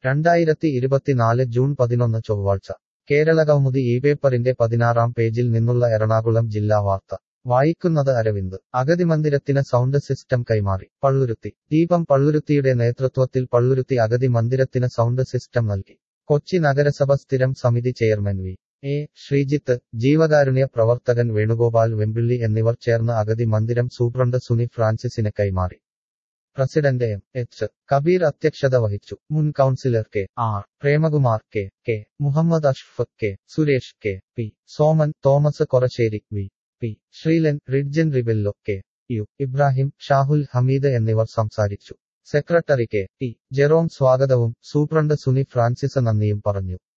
രണ്ടായിരത്തി ഇരുപത്തിനാല് ജൂൺ പതിനൊന്ന് ചൊവ്വാഴ്ച കേരളകൗമുദി ഈ പേപ്പറിന്റെ പതിനാറാം പേജിൽ നിന്നുള്ള എറണാകുളം ജില്ലാ വാർത്ത വായിക്കുന്നത് അരവിന്ദ് അഗതി മന്ദിരത്തിന് സൗണ്ട് സിസ്റ്റം കൈമാറി പള്ളുരുത്തി ദീപം പള്ളുരുത്തിയുടെ നേതൃത്വത്തിൽ പള്ളുരുത്തി അഗതി മന്ദിരത്തിന് സൗണ്ട് സിസ്റ്റം നൽകി കൊച്ചി നഗരസഭ സ്ഥിരം സമിതി ചെയർമാൻ വി എ ശ്രീജിത്ത് ജീവകാരുണ്യ പ്രവർത്തകൻ വേണുഗോപാൽ വെമ്പിള്ളി എന്നിവർ ചേർന്ന് അഗതി മന്ദിരം സൂപ്രണ്ട് സുനി ഫ്രാൻസിസിന് കൈമാറി പ്രസിഡന്റ് എം എച്ച് കബീർ അധ്യക്ഷത വഹിച്ചു മുൻ councillor K R Premakumar K K Muhammad Ashraf K Suresh K P Soman Thomas Korassery V P Sreelan Ridjan Rebello K U Ibrahim Shahul Hameed എന്നിവർ സംസാരിച്ചു സെക്രട്ടറി കെ ടി ജെറോം സ്വാഗതവും സൂപ്രണ്ട് സുനി ഫ്രാൻസിസ് നന്ദിയും പറഞ്ഞു